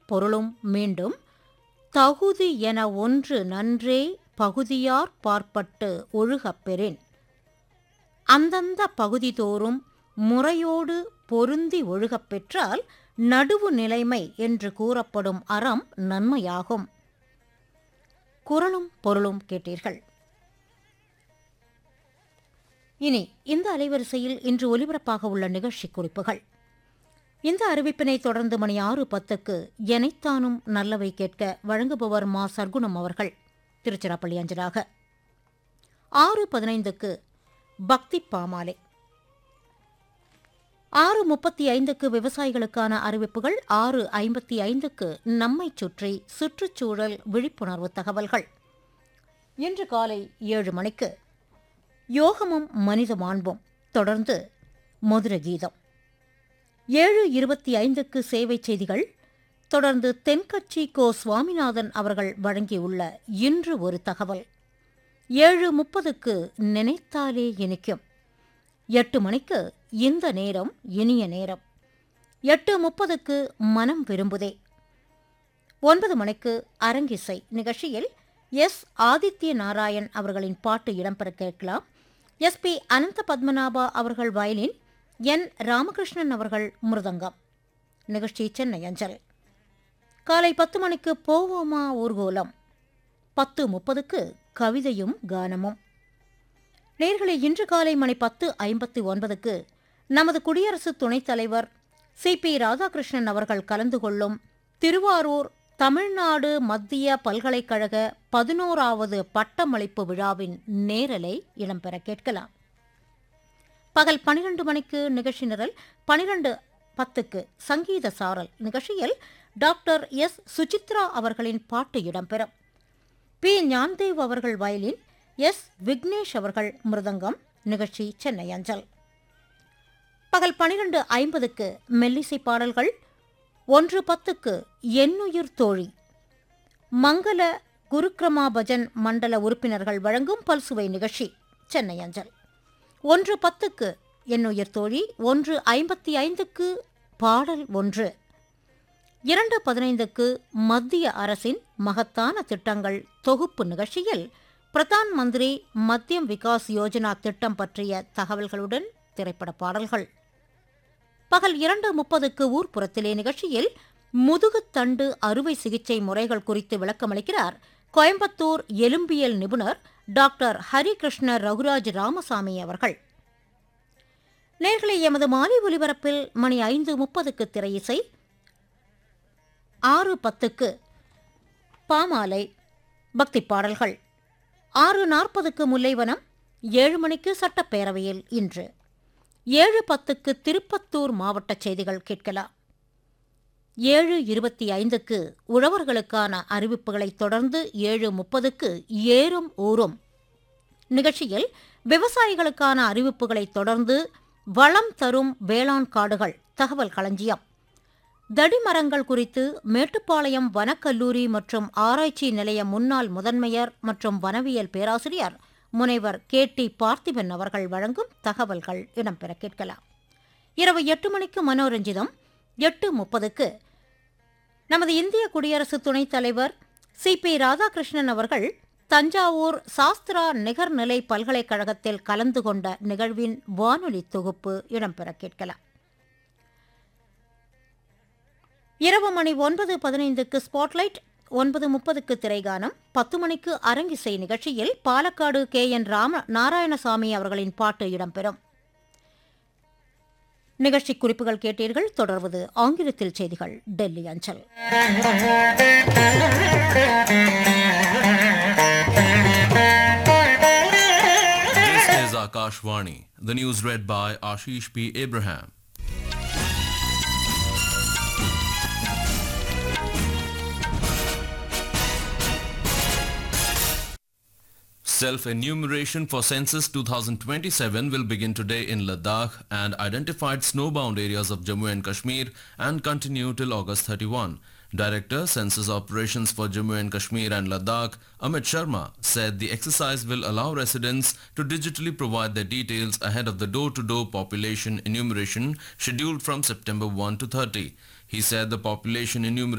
பொருளும் மீண்டும் தகுதி என ஒன்று நன்றே பகுதியார் பார்ப்பட்டு ஒழுகப் பெறின் அந்தந்த பகுதி தோறும் முறையோடு பொருந்தி ஒழுகப் பெற்றால் நடுவு நிலைமை என்று கூறப்படும் அறம் நன்மையாகும் குரலும் பொருளும் கேட்டீர்கள் இனி இந்த அலைவரிசையில் இன்று ஒலிபரப்பாக உள்ள நிகழ்ச்சி குறிப்புகள் இந்த அறிவிப்பினை தொடர்ந்து மணி ஆறு பத்துக்கு எனைத்தானும் நல்லவை கேட்க வழங்குபவர் மா சர்க்குணம் அவர்கள் திருச்சிராப்பள்ளி அஞ்சலாக ஆறு பதினைந்துக்கு பக்தி பாமாலை ஆறு முப்பத்தி ஐந்துக்கு விவசாயிகளுக்கான அறிவிப்புகள் ஆறு ஐம்பத்தி ஐந்துக்கு நம்மை சுற்றி சுற்றுச்சூழல் விழிப்புணர்வு தகவல்கள் இன்று காலை ஏழு மணிக்கு யோகமும் மனித மாண்பும் தொடர்ந்து மதுர கீதம் ஏழு இருபத்தி ஐந்துக்கு சேவை செய்திகள் தொடர்ந்து தென்கட்சி கோ சுவாமிநாதன் அவர்கள் வழங்கியுள்ள இன்று ஒரு தகவல் ஏழு முப்பதுக்கு நினைத்தாலே இனிக்கும் எட்டு மணிக்கு இந்த நேரம் இனிய நேரம் எட்டு முப்பதுக்கு மனம் விரும்புதே ஒன்பது மணிக்கு அரங்கிசை நிகழ்ச்சியில் எஸ் ஆதித்ய நாராயண் அவர்களின் பாட்டு இடம்பெற கேட்கலாம் எஸ் பி அனந்த பத்மநாபா அவர்கள் வயலின் என் ராமகிருஷ்ணன் அவர்கள் மிருதங்கம் நிகழ்ச்சி சென்னை அஞ்சல் காலை பத்து மணிக்கு போவோமா ஊர்கோலம் பத்து முப்பதுக்கு கவிதையும் கானமும் நேர்களை இன்று காலை மணி பத்து ஐம்பத்தி ஒன்பதுக்கு நமது குடியரசு துணைத் தலைவர் சி பி ராதாகிருஷ்ணன் அவர்கள் கலந்து கொள்ளும் திருவாரூர் தமிழ்நாடு மத்திய பல்கலைக்கழக பதினோராவது பட்டமளிப்பு விழாவின் நேரலை இடம்பெற கேட்கலாம் பகல் பனிரெண்டு மணிக்கு நிகழ்ச்சி நிரல் பனிரெண்டு பத்துக்கு சங்கீத சாரல் நிகழ்ச்சியில் டாக்டர் எஸ் சுசித்ரா அவர்களின் பாட்டு இடம்பெறும் பி ஞான்தேவ் அவர்கள் வயலின் எஸ் விக்னேஷ் அவர்கள் மிருதங்கம் நிகழ்ச்சி சென்னை அஞ்சல் பகல் பனிரெண்டு ஐம்பதுக்கு மெல்லிசை பாடல்கள் ஒன்று பத்துக்கு எண்ணுயிர் தோழி மங்கள குருக்ரமா பஜன் மண்டல உறுப்பினர்கள் வழங்கும் பல்சுவை நிகழ்ச்சி சென்னை அஞ்சல் ஒன்று பத்துக்கு எண்ணுயிர் தோழி ஒன்று ஐம்பத்தி ஐந்துக்கு பாடல் ஒன்று இரண்டு பதினைந்துக்கு மத்திய அரசின் மகத்தான திட்டங்கள் தொகுப்பு நிகழ்ச்சியில் பிரதான் மந்திரி மத்தியம் விகாஸ் யோஜனா திட்டம் பற்றிய தகவல்களுடன் திரைப்பட பாடல்கள் பகல் இரண்டு முப்பதுக்கு ஊர்ப்புறத்திலே நிகழ்ச்சியில் முதுகுத்தண்டு அறுவை சிகிச்சை முறைகள் குறித்து விளக்கமளிக்கிறார் கோயம்புத்தூர் எலும்பியல் நிபுணர் டாக்டர் ஹரிகிருஷ்ண ரகுராஜ் ராமசாமி அவர்கள் நேர்களை எமது மாலை ஒலிபரப்பில் மணி ஐந்து முப்பதுக்கு திரையிசை ஆறு பத்துக்கு பாமாலை பக்தி பாடல்கள் ஆறு நாற்பதுக்கு முல்லைவனம் ஏழு மணிக்கு சட்டப்பேரவையில் இன்று ஏழு பத்துக்கு திருப்பத்தூர் மாவட்ட செய்திகள் கேட்கலாம் ஏழு இருபத்தி ஐந்துக்கு உழவர்களுக்கான அறிவிப்புகளைத் தொடர்ந்து ஏழு முப்பதுக்கு ஏறும் ஊரும் நிகழ்ச்சியில் விவசாயிகளுக்கான அறிவிப்புகளைத் தொடர்ந்து வளம் தரும் வேளாண் காடுகள் தகவல் களஞ்சியம் தடிமரங்கள் குறித்து மேட்டுப்பாளையம் வனக்கல்லூரி மற்றும் ஆராய்ச்சி நிலைய முன்னாள் முதன்மையர் மற்றும் வனவியல் பேராசிரியர் முனைவர் கே டி பார்த்திபன் அவர்கள் வழங்கும் தகவல்கள் இடம்பெற கேட்கலாம் இரவு எட்டு மணிக்கு மனோரஞ்சிதம் எட்டு முப்பதுக்கு நமது இந்திய குடியரசு துணைத் தலைவர் சி பி ராதாகிருஷ்ணன் அவர்கள் தஞ்சாவூர் சாஸ்திரா நிகர்நிலை பல்கலைக்கழகத்தில் கலந்து கொண்ட நிகழ்வின் வானொலி தொகுப்பு இடம்பெற கேட்கலாம் இரவு மணி ஒன்பது பதினைந்துக்கு ஸ்பாட்லைட் ஒன்பது முப்பதுக்கு திரைகானம் பத்து மணிக்கு அரங்கிசை நிகழ்ச்சியில் பாலக்காடு கே என் ராம நாராயணசாமி அவர்களின் பாட்டு இடம்பெறும் நிகழ்ச்சி குறிப்புகள் கேட்டீர்கள் தொடர்வது ஆங்கிலத்தில் செய்திகள் டெல்லி அஞ்சல் This is Akashvani. The news read by Ashish P. Abraham. Self-enumeration for Census 2027 will begin today in Ladakh and identified snowbound areas of Jammu and Kashmir and continue till August 31. Director Census Operations for Jammu and Kashmir and Ladakh, Amit Sharma, said the exercise will allow residents to digitally provide their details ahead of the door-to-door population enumeration scheduled from September 1 to 30. He said the population enumeration